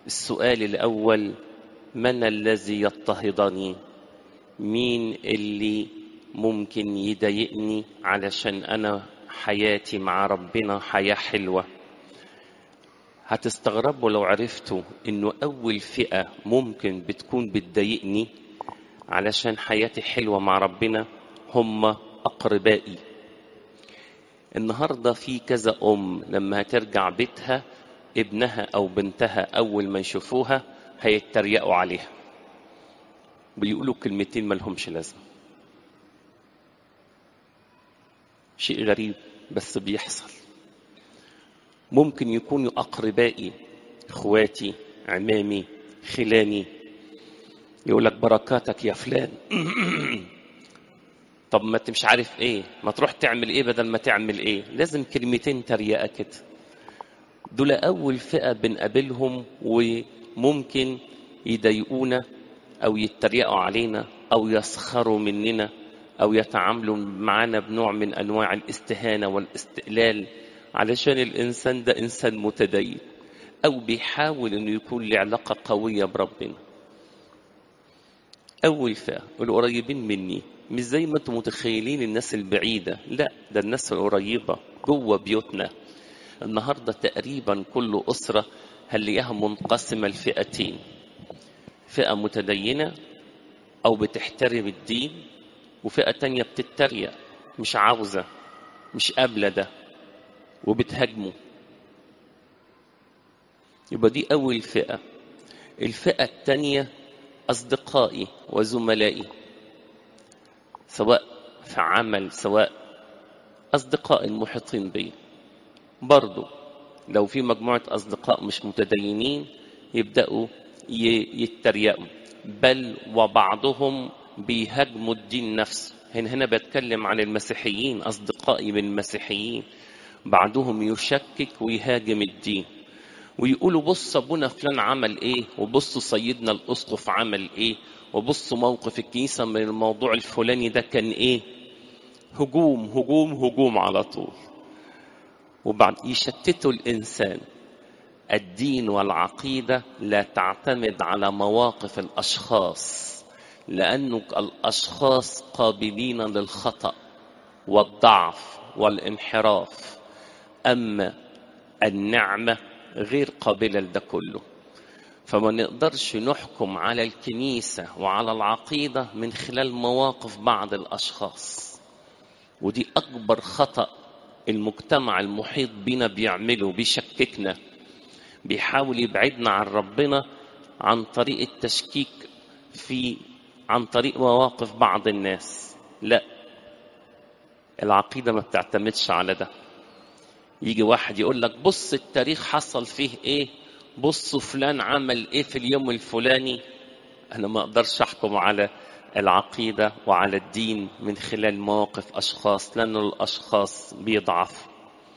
السؤال الأول من الذي يضطهدني مين اللي ممكن يضايقني علشان أنا حياتي مع ربنا حياة حلوة هتستغربوا لو عرفتوا إنه أول فئة ممكن بتكون بتضايقني علشان حياتي حلوة مع ربنا هم أقربائي النهاردة في كذا أم لما هترجع بيتها ابنها أو بنتها أول ما يشوفوها هيتريقوا عليها بيقولوا كلمتين ملهمش لازمة شيء غريب بس بيحصل ممكن يكونوا أقربائي إخواتي عمامي خلاني يقول لك بركاتك يا فلان طب ما انت مش عارف ايه ما تروح تعمل ايه بدل ما تعمل ايه لازم كلمتين تريقه كده دول اول فئه بنقابلهم وممكن يضايقونا او يتريقوا علينا او يسخروا مننا او يتعاملوا معنا بنوع من انواع الاستهانه والاستقلال علشان الانسان ده انسان متدين او بيحاول انه يكون له علاقه قويه بربنا اول فئه القريبين مني مش زي ما انتم متخيلين الناس البعيده لا ده الناس القريبه جوه بيوتنا النهارده تقريبا كل اسره هنلاقيها منقسمه لفئتين فئه متدينه او بتحترم الدين وفئه تانية بتتريق مش عاوزه مش قابله ده وبتهاجمه يبقى دي اول فئه الفئه التانية اصدقائي وزملائي سواء في عمل سواء أصدقاء المحيطين بي برضو لو في مجموعة أصدقاء مش متدينين يبدأوا يتريقوا بل وبعضهم بيهاجموا الدين نفسه هنا هنا بتكلم عن المسيحيين أصدقائي من المسيحيين بعضهم يشكك ويهاجم الدين ويقولوا بص ابونا فلان عمل ايه وبصوا سيدنا الاسقف عمل ايه وبصوا موقف الكنيسه من الموضوع الفلاني ده كان ايه هجوم هجوم هجوم على طول وبعد يشتتوا الانسان الدين والعقيده لا تعتمد على مواقف الاشخاص لانه الاشخاص قابلين للخطا والضعف والانحراف اما النعمه غير قابلة لده كله فما نقدرش نحكم على الكنيسة وعلى العقيدة من خلال مواقف بعض الأشخاص ودي أكبر خطأ المجتمع المحيط بنا بيعمله بيشككنا بيحاول يبعدنا عن ربنا عن طريق التشكيك في عن طريق مواقف بعض الناس لا العقيدة ما بتعتمدش على ده يجي واحد يقول لك بص التاريخ حصل فيه ايه بصوا فلان عمل ايه في اليوم الفلاني انا ما اقدرش احكم على العقيده وعلى الدين من خلال مواقف اشخاص لان الاشخاص بيضعفوا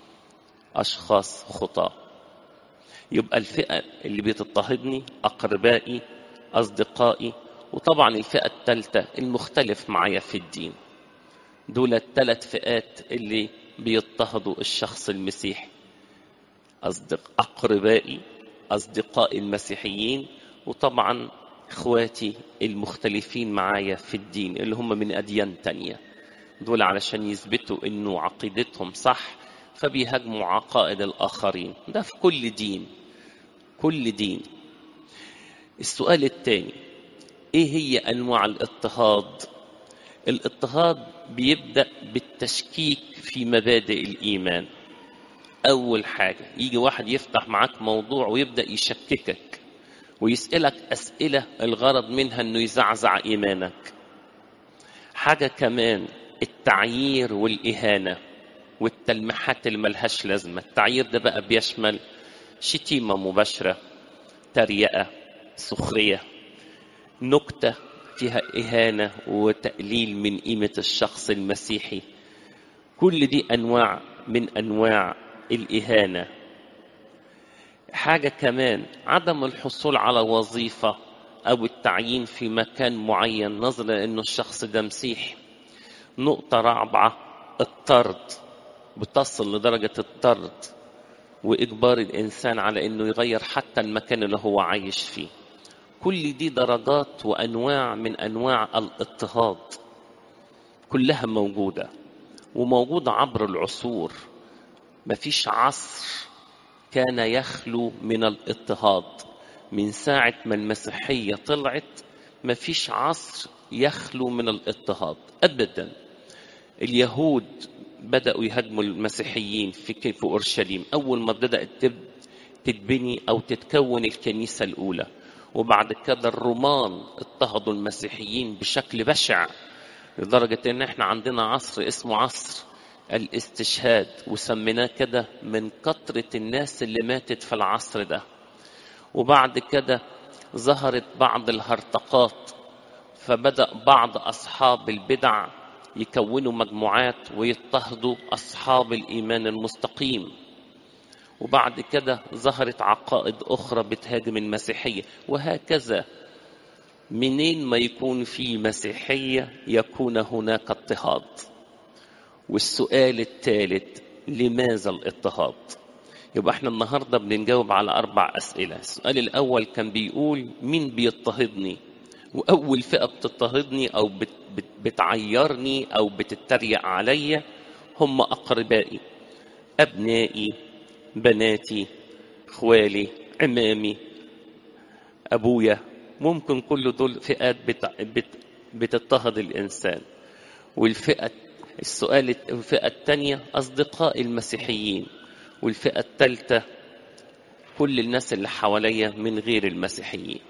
اشخاص خطاه يبقى الفئه اللي بتضطهدني اقربائي اصدقائي وطبعا الفئه الثالثه المختلف معايا في الدين دول الثلاث فئات اللي بيضطهدوا الشخص المسيحي أصدق أقربائي أصدقائي المسيحيين وطبعا إخواتي المختلفين معايا في الدين اللي هم من أديان تانية دول علشان يثبتوا إنه عقيدتهم صح فبيهاجموا عقائد الآخرين ده في كل دين كل دين السؤال الثاني إيه هي أنواع الاضطهاد الاضطهاد بيبدأ بالتشكيك في مبادئ الإيمان أول حاجة يجي واحد يفتح معاك موضوع ويبدأ يشككك ويسألك أسئلة الغرض منها أنه يزعزع إيمانك حاجة كمان التعيير والإهانة والتلميحات اللي ملهاش لازمة التعيير ده بقى بيشمل شتيمة مباشرة تريقة سخرية نكتة فيها إهانة وتقليل من قيمة الشخص المسيحي كل دي أنواع من أنواع الإهانة حاجة كمان عدم الحصول على وظيفة أو التعيين في مكان معين نظرا لأنه الشخص ده مسيحي نقطة رابعة الطرد بتصل لدرجة الطرد وإجبار الإنسان على إنه يغير حتى المكان اللي هو عايش فيه كل دي درجات وأنواع من أنواع الاضطهاد كلها موجودة وموجودة عبر العصور مفيش عصر كان يخلو من الاضطهاد من ساعة ما المسيحية طلعت مفيش عصر يخلو من الاضطهاد أبدا اليهود بدأوا يهاجموا المسيحيين في في أورشليم أول ما بدأت تتبني أو تتكون الكنيسة الأولى وبعد كده الرومان اضطهدوا المسيحيين بشكل بشع لدرجة إن إحنا عندنا عصر اسمه عصر الاستشهاد وسميناه كده من كثرة الناس اللي ماتت في العصر ده وبعد كده ظهرت بعض الهرطقات فبدأ بعض أصحاب البدع يكونوا مجموعات ويضطهدوا أصحاب الإيمان المستقيم وبعد كده ظهرت عقائد أخرى بتهاجم المسيحية وهكذا منين ما يكون في مسيحية يكون هناك اضطهاد والسؤال الثالث لماذا الاضطهاد يبقى احنا النهاردة بنجاوب على أربع أسئلة السؤال الأول كان بيقول مين بيضطهدني وأول فئة بتضطهدني أو بت بت بتعيرني أو بتتريق عليا هم أقربائي أبنائي بناتي خوالي عمامي أبويا ممكن كل دول فئات بت بت بتضطهد الإنسان والفئة السؤال الفئة الثانية أصدقاء المسيحيين والفئة الثالثة كل الناس اللي حواليا من غير المسيحيين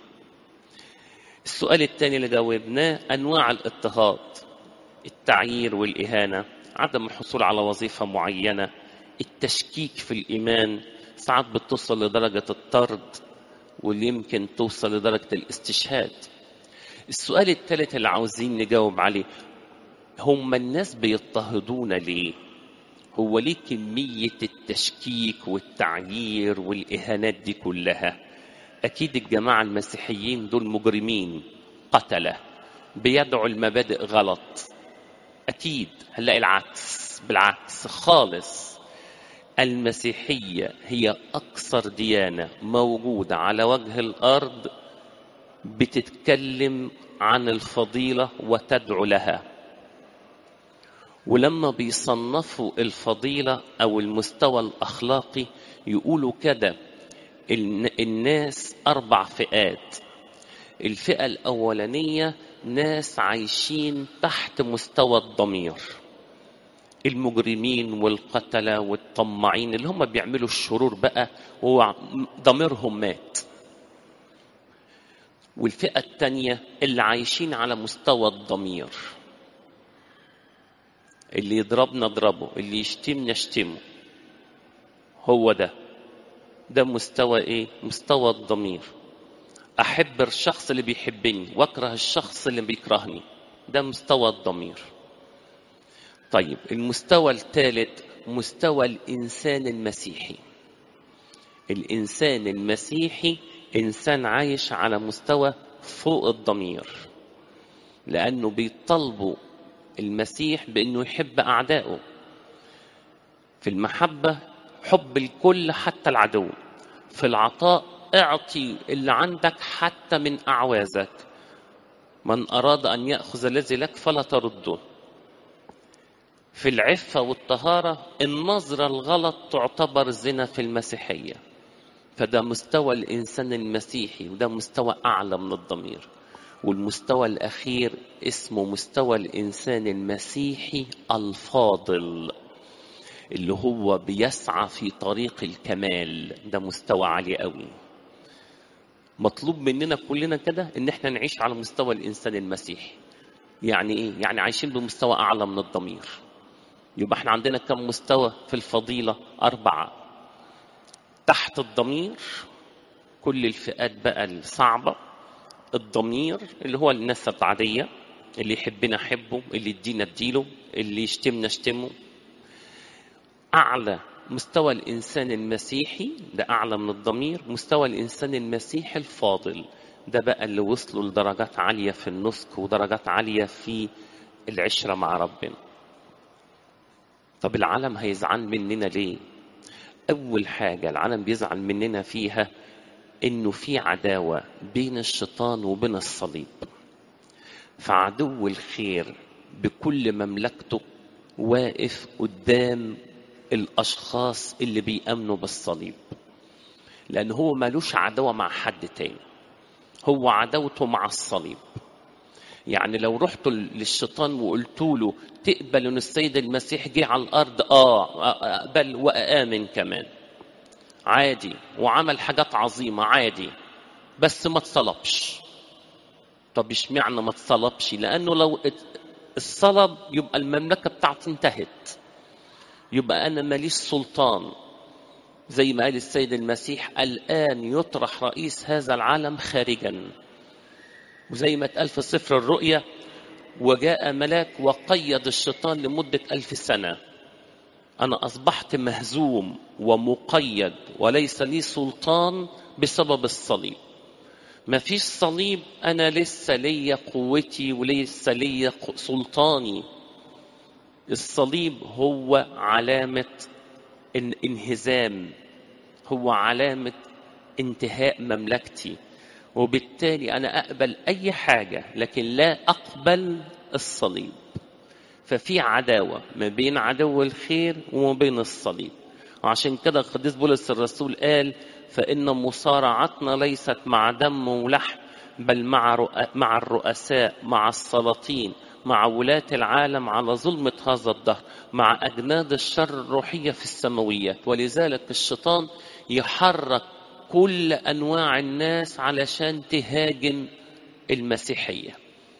السؤال الثاني اللي جاوبناه أنواع الاضطهاد التعيير والإهانة عدم الحصول على وظيفة معينة التشكيك في الإيمان ساعات بتوصل لدرجة الطرد واللي يمكن توصل لدرجة الاستشهاد السؤال الثالث اللي عاوزين نجاوب عليه هم الناس بيضطهدونا ليه هو ليه كمية التشكيك والتعيير والإهانات دي كلها أكيد الجماعة المسيحيين دول مجرمين قتلة بيدعوا المبادئ غلط أكيد هنلاقي العكس بالعكس خالص المسيحية هي أكثر ديانة موجودة على وجه الأرض بتتكلم عن الفضيلة وتدعو لها ولما بيصنفوا الفضيلة أو المستوى الأخلاقي يقولوا كده الناس أربع فئات الفئة الأولانية ناس عايشين تحت مستوى الضمير المجرمين والقتلة والطماعين اللي هم بيعملوا الشرور بقى وهو ضميرهم مات والفئة التانية اللي عايشين على مستوى الضمير اللي يضربنا اضربه اللي يشتمنا اشتمه هو ده ده مستوى ايه مستوى الضمير احب الشخص اللي بيحبني واكره الشخص اللي بيكرهني ده مستوى الضمير طيب المستوى الثالث مستوى الانسان المسيحي الانسان المسيحي انسان عايش على مستوى فوق الضمير لانه بيطالبوا المسيح بانه يحب اعدائه في المحبه حب الكل حتى العدو في العطاء اعطي اللي عندك حتى من اعوازك من اراد ان ياخذ الذي لك فلا ترده في العفه والطهاره النظره الغلط تعتبر زنا في المسيحيه فده مستوى الانسان المسيحي وده مستوى اعلى من الضمير والمستوى الاخير اسمه مستوى الانسان المسيحي الفاضل اللي هو بيسعى في طريق الكمال ده مستوى عالي قوي مطلوب مننا كلنا كده ان احنا نعيش على مستوى الانسان المسيحي يعني ايه يعني عايشين بمستوى اعلى من الضمير يبقى احنا عندنا كم مستوى في الفضيله اربعه تحت الضمير كل الفئات بقى الصعبه الضمير اللي هو الناس العاديه اللي يحبنا احبه اللي يدينا اديله اللي يشتمنا اشتمه أعلى مستوى الإنسان المسيحي ده أعلى من الضمير مستوى الإنسان المسيحي الفاضل ده بقى اللي وصلوا لدرجات عالية في النسك ودرجات عالية في العشرة مع ربنا طب العالم هيزعل مننا ليه أول حاجة العالم بيزعل مننا فيها إنه في عداوة بين الشيطان وبين الصليب فعدو الخير بكل مملكته واقف قدام الأشخاص اللي بيأمنوا بالصليب لأن هو مالوش عداوة مع حد تاني هو عداوته مع الصليب يعني لو رحت للشيطان وقلت له تقبل ان السيد المسيح جه على الارض اه اقبل واامن كمان عادي وعمل حاجات عظيمه عادي بس ما اتصلبش طب اشمعنى ما اتصلبش لانه لو الصلب يبقى المملكه بتاعتي انتهت يبقى انا ماليش سلطان زي ما قال السيد المسيح الان يطرح رئيس هذا العالم خارجا وزي ما اتقال في سفر الرؤيا وجاء ملاك وقيد الشيطان لمدة ألف سنة أنا أصبحت مهزوم ومقيد وليس لي سلطان بسبب الصليب ما فيش صليب أنا لسه ليا قوتي ولسه ليا سلطاني الصليب هو علامة انهزام هو علامة انتهاء مملكتي وبالتالي انا اقبل اي حاجه لكن لا اقبل الصليب ففي عداوه ما بين عدو الخير وما بين الصليب وعشان كده القديس بولس الرسول قال فان مصارعتنا ليست مع دم ولحم بل مع مع الرؤساء مع السلاطين مع ولاة العالم على ظلمة هذا الدهر مع أجناد الشر الروحية في السماويات ولذلك الشيطان يحرك كل انواع الناس علشان تهاجم المسيحيه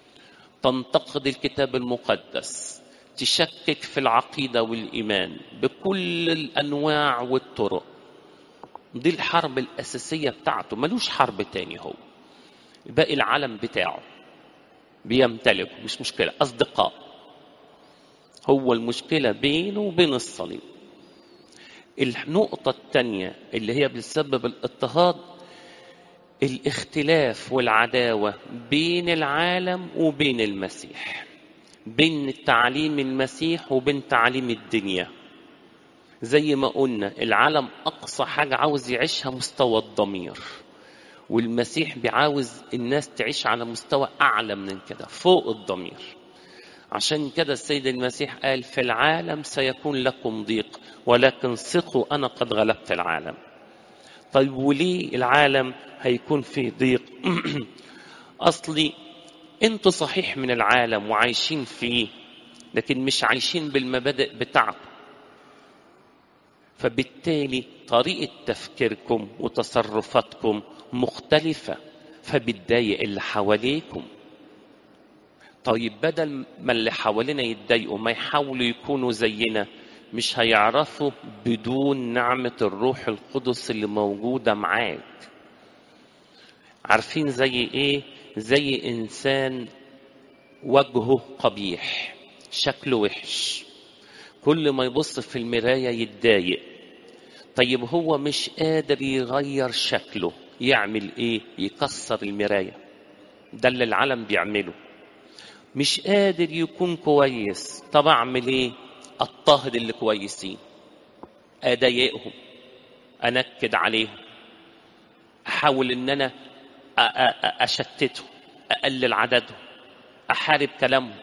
تنتقد الكتاب المقدس تشكك في العقيده والايمان بكل الانواع والطرق دي الحرب الاساسيه بتاعته ملوش حرب تاني هو باقي العالم بتاعه بيمتلكه مش مشكله اصدقاء هو المشكله بينه وبين الصليب النقطة الثانية اللي هي بتسبب الاضطهاد الاختلاف والعداوة بين العالم وبين المسيح بين تعليم المسيح وبين تعليم الدنيا زي ما قلنا العالم أقصى حاجة عاوز يعيشها مستوى الضمير والمسيح بيعاوز الناس تعيش على مستوى أعلى من كده فوق الضمير عشان كده السيد المسيح قال في العالم سيكون لكم ضيق ولكن ثقوا انا قد غلبت العالم طيب وليه العالم هيكون فيه ضيق اصلي انتوا صحيح من العالم وعايشين فيه لكن مش عايشين بالمبادئ بتاعته فبالتالي طريقة تفكيركم وتصرفاتكم مختلفة فبتضايق اللي حواليكم طيب بدل ما اللي حوالينا يتضايقوا ما يحاولوا يكونوا زينا مش هيعرفوا بدون نعمة الروح القدس اللي موجودة معاك عارفين زي ايه زي انسان وجهه قبيح شكله وحش كل ما يبص في المراية يتضايق طيب هو مش قادر يغير شكله يعمل ايه يكسر المراية ده اللي العالم بيعمله مش قادر يكون كويس طب اعمل ايه اضطهد اللي كويسين اضايقهم انكد عليهم احاول ان انا اشتتهم اقلل عددهم احارب كلامهم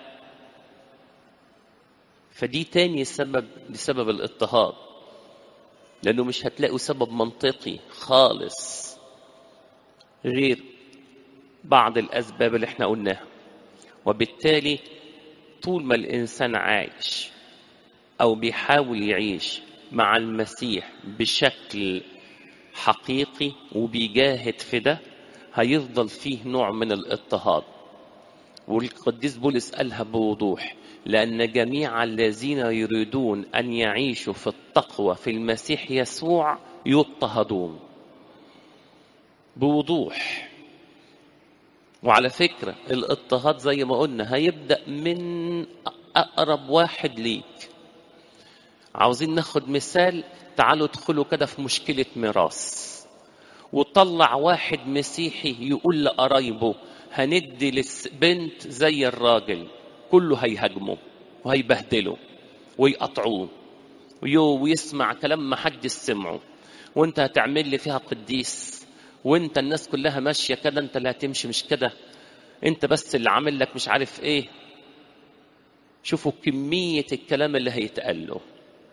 فدي تاني سبب لسبب الاضطهاد لانه مش هتلاقوا سبب منطقي خالص غير بعض الاسباب اللي احنا قلناها وبالتالي طول ما الانسان عايش او بيحاول يعيش مع المسيح بشكل حقيقي وبيجاهد في ده هيفضل فيه نوع من الاضطهاد والقديس بولس قالها بوضوح لأن جميع الذين يريدون أن يعيشوا في التقوى في المسيح يسوع يضطهدون بوضوح وعلى فكرة الاضطهاد زي ما قلنا هيبدأ من أقرب واحد ليك عاوزين ناخد مثال تعالوا ادخلوا كده في مشكلة ميراث وطلع واحد مسيحي يقول لقرايبه هندي للبنت زي الراجل كله هيهاجمه وهيبهدله ويقطعوه ويو ويسمع كلام ما حد سمعه وانت هتعمل لي فيها قديس وانت الناس كلها ماشيه كده انت اللي هتمشي مش كده انت بس اللي عامل لك مش عارف ايه شوفوا كميه الكلام اللي هيتقال له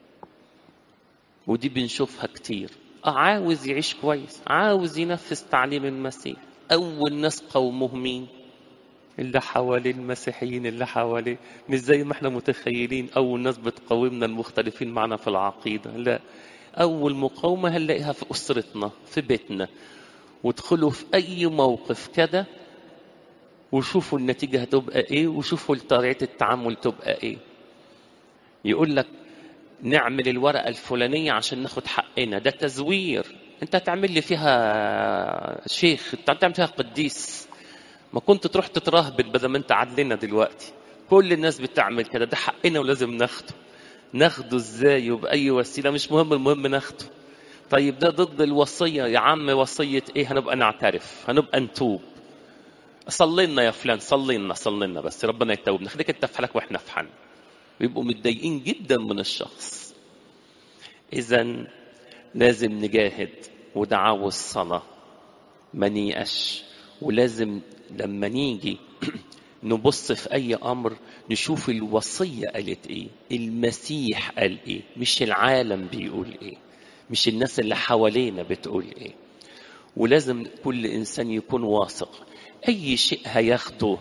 ودي بنشوفها كتير اه عاوز يعيش كويس عاوز ينفذ تعليم المسيح اول ناس قومه مين اللي حواليه المسيحيين اللي حواليه مش زي ما احنا متخيلين اول ناس بتقاومنا المختلفين معنا في العقيده لا اول مقاومه هنلاقيها في اسرتنا في بيتنا وادخلوا في اي موقف كده وشوفوا النتيجه هتبقى ايه وشوفوا طريقه التعامل تبقى ايه يقول لك نعمل الورقه الفلانيه عشان ناخد حقنا ده تزوير انت هتعمل لي فيها شيخ انت هتعمل فيها قديس ما كنت تروح تترهبل بدل ما انت عدلنا دلوقتي كل الناس بتعمل كده ده حقنا ولازم ناخده ناخده ازاي وبأي وسيلة مش مهم المهم ناخده طيب ده ضد الوصية يا عم وصية ايه هنبقى نعترف هنبقى نتوب صلي لنا يا فلان صلي لنا صلي لنا بس ربنا يتوبنا خليك انت في حالك واحنا في حالنا ويبقوا متضايقين جدا من الشخص اذا لازم نجاهد وده عاوز صلاة ما نيأش ولازم لما نيجي نبص في أي أمر نشوف الوصية قالت إيه المسيح قال إيه مش العالم بيقول إيه مش الناس اللي حوالينا بتقول إيه ولازم كل إنسان يكون واثق أي شيء هياخده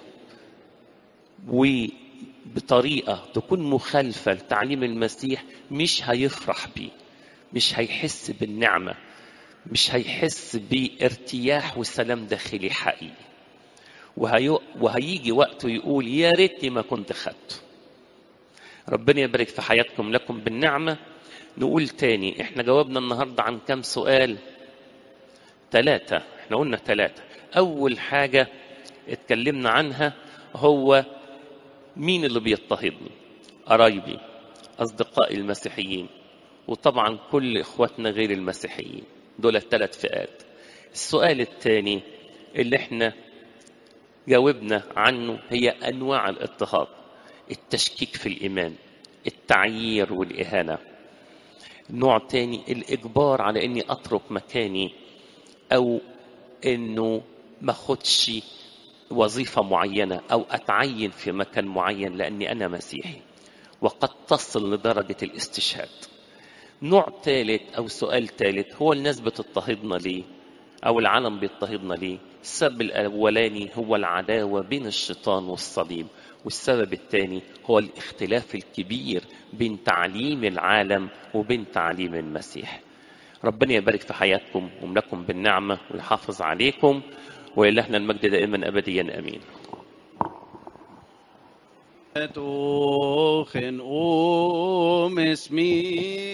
وبطريقة تكون مخالفة لتعليم المسيح مش هيفرح بيه مش هيحس بالنعمة مش هيحس بارتياح وسلام داخلي حقيقي وهي... وهيجي وقته يقول يا ريتني ما كنت خدته ربنا يبارك في حياتكم لكم بالنعمة نقول تاني احنا جاوبنا النهاردة عن كم سؤال ثلاثة احنا قلنا ثلاثة أول حاجة اتكلمنا عنها هو مين اللي بيضطهدني قرايبي أصدقائي المسيحيين وطبعا كل إخواتنا غير المسيحيين دول الثلاث فئات السؤال الثاني اللي احنا جاوبنا عنه هي انواع الاضطهاد التشكيك في الايمان التعيير والاهانه نوع تاني الاجبار على اني اترك مكاني او انه ما اخدش وظيفه معينه او اتعين في مكان معين لاني انا مسيحي وقد تصل لدرجه الاستشهاد نوع ثالث او سؤال ثالث هو الناس بتضطهدنا ليه او العالم بيضطهدنا ليه السبب الاولاني هو العداوه بين الشيطان والصليب والسبب الثاني هو الاختلاف الكبير بين تعليم العالم وبين تعليم المسيح ربنا يبارك في حياتكم وملكم بالنعمه ويحافظ عليكم ولهنا المجد دائما ابديا امين توخن أم اسمي